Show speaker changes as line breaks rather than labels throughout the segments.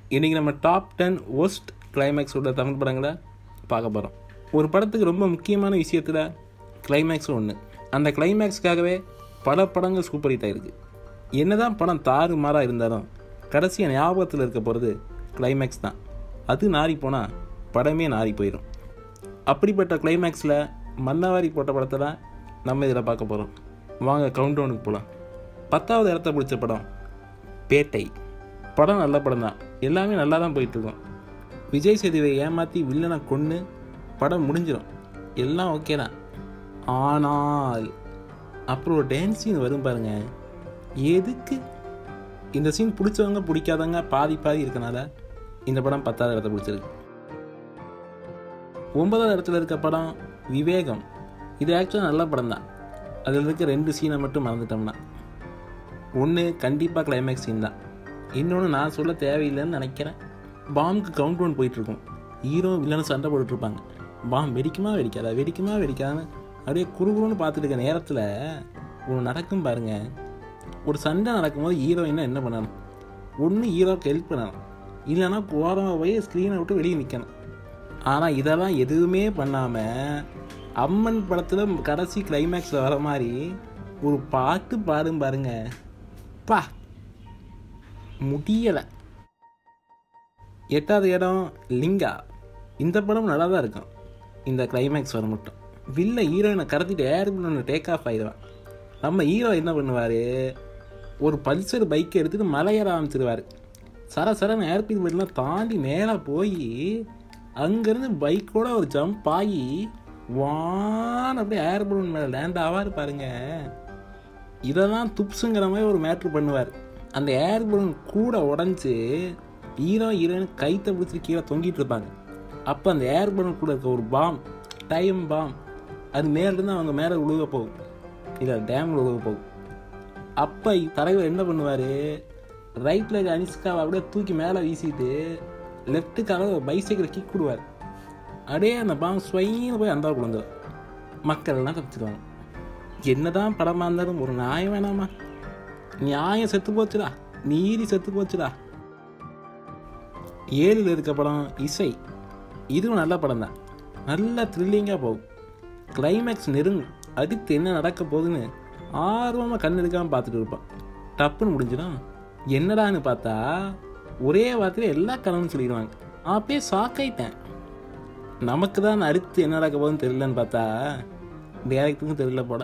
இன்றைக்கி நம்ம top ten worst கிளைமேக்ஸோட தமிழ் படங்களை பார்க்க போகிறோம் ஒரு படத்துக்கு ரொம்ப முக்கியமான விஷயத்தில் கிளைமேக்ஸும் ஒன்று அந்த கிளைமேக்ஸ்க்காகவே பல படங்கள் சூப்பர் ஹிட் ஆயிருக்கு என்னதான் படம் தாறு மாறாக இருந்தாலும் கடைசியாக ஞாபகத்தில் இருக்க போகிறது கிளைமேக்ஸ் தான் அது நாரி போனால் படமே நாரி போயிடும் அப்படிப்பட்ட கிளைமேக்ஸில் மன்னவாரி போட்ட படத்தை தான் நம்ம இதில் பார்க்க போகிறோம் வாங்க கவுண்ட் டவுனுக்கு போகலாம் பத்தாவது இடத்த பிடிச்ச படம் பேட்டை படம் நல்ல படம் தான் எல்லாமே நல்லா தான் போயிட்டுருக்கோம் விஜய் சேதுவை ஏமாற்றி வில்லனை கொன்று படம் முடிஞ்சிடும் எல்லாம் ஓகே தான் ஆனால் அப்புறம் ஒரு டான்ஸ் சீன் வரும் பாருங்க எதுக்கு இந்த சீன் பிடிச்சவங்க பிடிக்காதவங்க பாதி பாதி இருக்கனால இந்த படம் பத்தாவது இடத்த பிடிச்சிருக்கு ஒன்பதாவது இடத்துல இருக்க படம் விவேகம் இது ஆக்சுவலாக நல்ல படம் தான் அதில் இருக்க ரெண்டு சீனை மட்டும் மறந்துட்டோம்னா ஒன்று கண்டிப்பாக கிளைமேக்ஸ் சீன் தான் இன்னொன்று நான் சொல்ல தேவையில்லைன்னு நினைக்கிறேன் பாம்புக்கு கவுண்ட் டவுன் போயிட்டுருக்கும் ஹீரோ வில்லனும் சண்டை போட்டுட்ருப்பாங்க பாம் வெடிக்குமா வெடிக்காதா வெடிக்குமா வெடிக்காதான்னு அப்படியே குறுகுறுன்னு பார்த்துட்டு இருக்க நேரத்தில் ஒன்று நடக்கும் பாருங்க ஒரு சண்டை நடக்கும்போது ஹீரோயினா என்ன பண்ணணும் ஒன்று ஹீரோக்கு ஹெல்ப் பண்ணணும் இல்லைன்னா போகிறவங்க போய் ஸ்க்ரீனை விட்டு வெளியே நிற்கணும் ஆனால் இதெல்லாம் எதுவுமே பண்ணாமல் அம்மன் படத்தில் கடைசி கிளைமேக்ஸில் வர மாதிரி ஒரு பாட்டு பாடும் பாருங்க பா முடியலை எட்டாவது இடம் லிங்கா இந்த படம் நல்லா தான் இருக்கும் இந்த கிளைமேக்ஸ் வர மட்டும் வில்ல ஹீரோயினை கடத்திட்டு ஏர் பண்ண டேக் ஆஃப் ஆயிடுவான் நம்ம ஹீரோ என்ன பண்ணுவார் ஒரு பல்சர் பைக்கை எடுத்துகிட்டு மலையேற ஆரம்பிச்சிருவார் சர சரன்னு ஏர்பின் பெட்லாம் தாண்டி மேலே போய் அங்கேருந்து பைக்கோட ஒரு ஜம்ப் ஆகி வான் அப்படியே ஏர் பலூன் மேலே லேண்ட் ஆவார் பாருங்க இதெல்லாம் துப்ஸுங்கிற மாதிரி ஒரு மேட்ரு பண்ணுவார் அந்த ஏர் பலூன் கூட உடஞ்சி ஹீரோ ஹீரோயின் கைத்தை பிடிச்சிட்டு கீழே தொங்கிட்டு இருப்பாங்க அப்போ அந்த ஏர் பலூன் கூட இருக்க ஒரு பாம் டைம் பாம் அது மேலேருந்து அவங்க மேலே உழுக போகும் இல்லை டேமில் உழுக போகும் அப்போ தலைவர் என்ன பண்ணுவார் ரைட்டில் இருக்க அனிஸ்காவை அப்படியே தூக்கி மேலே வீசிட்டு லெஃப்ட்டுக்காக பைசைக்கிள் கிக் விடுவார் அப்படியே அந்த பாம் ஸ்வைன்னு போய் அந்த குழந்தைரும் மக்கள் எல்லாம் தப்பிச்சிடுவாங்க என்னதான் படமாக இருந்தாலும் ஒரு நியாயம் வேணாமா நியாயம் செத்து போச்சுடா நீதி செத்து போச்சுடா ஏழில் இருக்க படம் இசை இதுவும் நல்ல படம் தான் நல்ல த்ரில்லிங்காக போகும் கிளைமேக்ஸ் நெருங்கும் அடுத்து என்ன நடக்க போகுதுன்னு ஆர்வமாக கண் எடுக்காமல் பார்த்துட்டு இருப்பான் டப்புன்னு முடிஞ்சிடும் என்னடான்னு பார்த்தா ஒரே வார்த்தையில் எல்லா கனவும் சொல்லிடுவாங்க அப்பயே சாக்காயிட்டேன் நமக்கு தான் அடுத்து என்ன நடக்க போகுதுன்னு தெரியலன்னு பார்த்தா டேரக்டருக்கும் தெரியல போட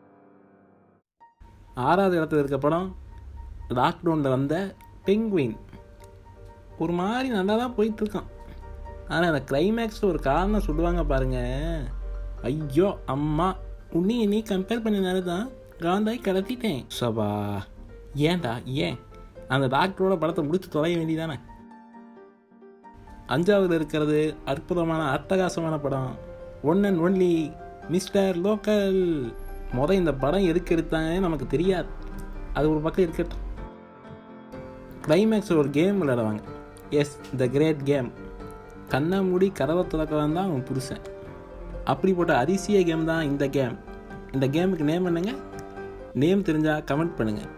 ஆறாவது இடத்துல இருக்க படம் லாக்டவுனில் வந்த பெங்குவின் ஒரு மாதிரி நல்லா தான் போயிட்டுருக்கான் ஆனால் அந்த கிளைமேக்ஸில் ஒரு காரணம் சொல்லுவாங்க பாருங்க ஐயோ அம்மா உன்னைய நீ கம்பேர் பண்ணினால தான் காந்தாய் கடத்திட்டேன் சபா ஏன்டா ஏன் அந்த டாக்டரோட படத்தை முடிச்சு தொலைய வேண்டியதானே அஞ்சாவதுல இருக்கிறது அற்புதமான அட்டகாசமான படம் one and only Mister Local முத இந்த படம் எதுக்கு எடுத்தாங்க நமக்கு தெரியாது அது ஒரு பக்கம் இருக்கட்டும் கிளைமேக்ஸ் ஒரு கேம் விளையாடுவாங்க எஸ் த கிரேட் கேம் கண்ணை மூடி கதவை திறக்கலாம் தான் அவன் புருஷன் அப்படிப்பட்ட அதிசய கேம் தான் இந்த கேம் இந்த கேமுக்கு நேம் என்னங்க நேம் தெரிஞ்சால் கமெண்ட் பண்ணுங்கள்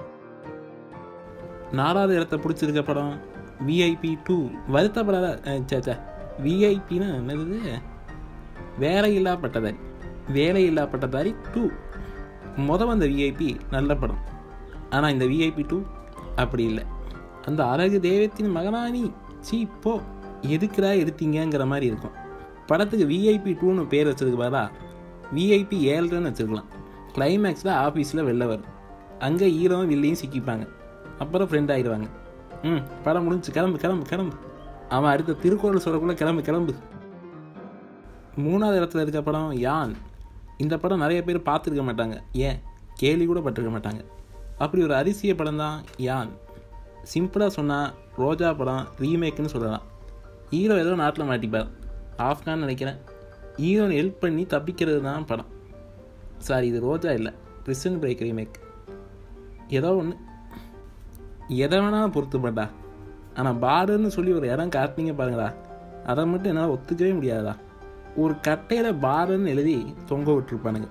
நாலாவது இடத்த பிடிச்சிருக்க படம் விஐபி டூ வருத்தப்படாத சேச்சா விஐபின்னா என்னது வேலையில்லா பட்டதாரி வேலையில்லா பட்டதாரி டூ முத வந்த விஐபி நல்ல படம் ஆனால் இந்த விஐபி டூ அப்படி இல்லை அந்த அழகு தெய்வத்தின் மகனானி சீ போ எதுக்குடா எடுத்தீங்கங்கிற மாதிரி இருக்கும் படத்துக்கு விஐபி டூன்னு பேர் வச்சிருக்கு பாரா விஐபி ஏழ்றன்னு வச்சுருக்கலாம் கிளைமேக்ஸில் ஆஃபீஸில் வெளில வரும் அங்கே ஹீரோவும் வில்லையும் சிக்கிப்பாங்க அப்புறம் ஃப்ரெண்ட் ஆகிடுவாங்க ம் படம் முடிஞ்சு கிளம்பு கிளம்பு கிளம்பு அவன் அடுத்த திருக்குறள் சொல்லக்குள்ள கிளம்பு கிளம்பு மூணாவது இடத்துல இருக்க படம் யான் இந்த படம் நிறைய பேர் பார்த்துருக்க மாட்டாங்க ஏன் கேள்வி கூட பட்டிருக்க மாட்டாங்க அப்படி ஒரு அதிசய படம் தான் யான் சிம்பிளாக சொன்னால் ரோஜா படம் ரீமேக்குன்னு சொல்லலாம் ஹீரோ ஏதோ நாட்டில் மாட்டிப்பார் ஆஃப்கான் நினைக்கிறேன் ஹீரோனை ஹெல்ப் பண்ணி தப்பிக்கிறது தான் படம் சாரி இது ரோஜா இல்லை பிரிசன் பிரேக் ரீமேக் ஏதோ ஒன்று எதை வேணாலும் பொறுத்துப்பட்டா ஆனால் பார்டர்னு சொல்லி ஒரு இடம் காட்டினீங்க பாருங்களா அதை மட்டும் என்னால் ஒத்துக்கவே முடியாதா ஒரு கட்டையில் பார்டர்னு எழுதி தொங்க விட்டுருப்பானுங்க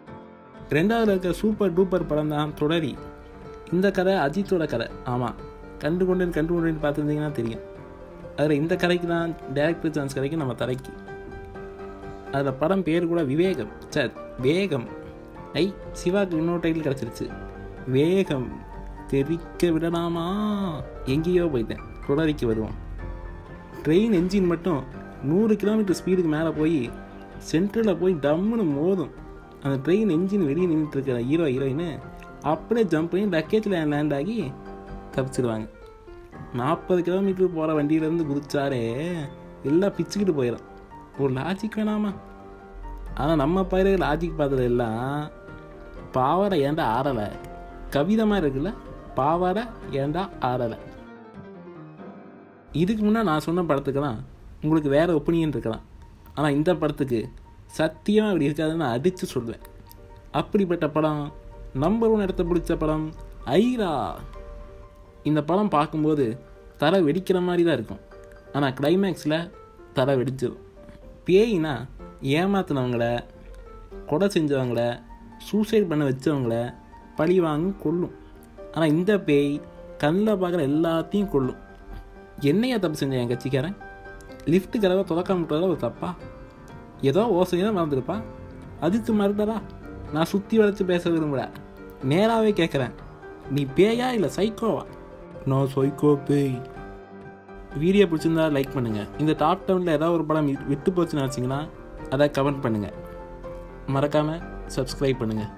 ரெண்டாவது இருக்க சூப்பர் டூப்பர் படம் தான் தொடரி இந்த கதை அஜித்தோட கதை ஆமாம் கண்டு கொண்டேன் கண்டு கொண்டேன் பார்த்துருந்தீங்கன்னா தெரியும் அதில் இந்த கதைக்கு தான் டேரக்டர் சான்ஸ் கிடைக்கும் நம்ம தரைக்கு அதில் படம் பேர் கூட விவேகம் சார் வேகம் ஐ சிவாக்கு இன்னொரு டைட்டில் கிடச்சிருச்சு வேகம் தெரிக்க விடலாமா எங்கேயோ போயிட்டேன் தொடரிக்கு வருவோம் ட்ரெயின் என்ஜின் மட்டும் நூறு கிலோமீட்டர் ஸ்பீடுக்கு மேலே போய் சென்டரில் போய் டம்முன்னு மோதும் அந்த ட்ரெயின் என்ஜின் வெளியே நின்றுட்டு இருக்கிற ஹீரோ ஹீரோயின் அப்படியே ஜம்ப் பண்ணி லக்கேஜில் லேண்ட் ஆகி தப்பிச்சிடுவாங்க நாற்பது கிலோமீட்டர் போகிற வண்டியிலேருந்து குதிச்சாலே எல்லாம் பிச்சுக்கிட்டு போயிடும் ஒரு லாஜிக் வேணாமா ஆனால் நம்ம பயிர் லாஜிக் பார்த்தது எல்லாம் பாவாடை ஏன்டா ஆடலை கவிதமாக இருக்குல்ல பாவாடை ஏன்டா ஆடலை இதுக்கு முன்னே நான் சொன்ன படத்துக்கெல்லாம் உங்களுக்கு வேறு ஒப்பீனியன் இருக்கலாம் ஆனால் இந்த படத்துக்கு சத்தியமாக அப்படி இருக்காதுன்னு நான் அடித்து சொல்லுவேன் அப்படிப்பட்ட படம் நம்பர் ஒன் இடத்த பிடிச்ச படம் ஐரா இந்த படம் பார்க்கும்போது தலை வெடிக்கிற மாதிரி தான் இருக்கும் ஆனால் கிளைமேக்ஸில் தலை வெடிச்சிடும் பேயினா ஏமாத்தினவங்கள கொலை செஞ்சவங்கள சூசைட் பண்ண வச்சவங்கள பழி வாங்கி கொல்லும் ஆனால் இந்த பேய் கண்ணில் பார்க்குற எல்லாத்தையும் கொல்லும் என்னையா தப்பு செஞ்சேன் என் கட்சிக்காரன் லிஃப்ட் கதவை துறக்காம விட்டதில் ஒரு தப்பா ஏதோ ஓசையை தான் மறந்துருப்பா அதுக்கு மறந்தடா நான் சுற்றி வளைச்சு பேச விரும்பல நேராகவே கேட்குறேன் நீ பேயா இல்லை சைக்கோவா நான் சைக்கோ பேய் வீடியோ பிடிச்சிருந்தா லைக் பண்ணுங்கள் இந்த டாப் டவுனில் ஏதாவது ஒரு படம் விட்டு போச்சுன்னு நினச்சிங்கன்னா அதை கமெண்ட் பண்ணுங்கள் மறக்காமல் சப்ஸ்கிரைப் பண்ணுங்கள்